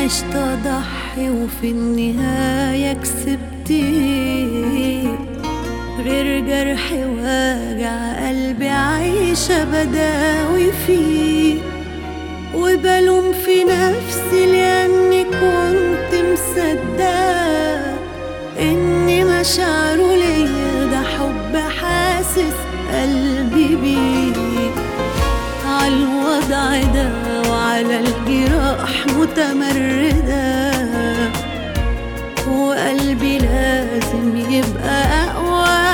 عشت اضحي وفي النهاية كسبت إيه؟ غير جرح واجع قلبي عايشة بداوي فيه وبلوم في نفسي لأني كنت مصدقة إن مشاعره ليا ده حب حاسس قلبي بيه عالوضع ده وعلى الجراح متمردة وقلبي لازم يبقى أقوى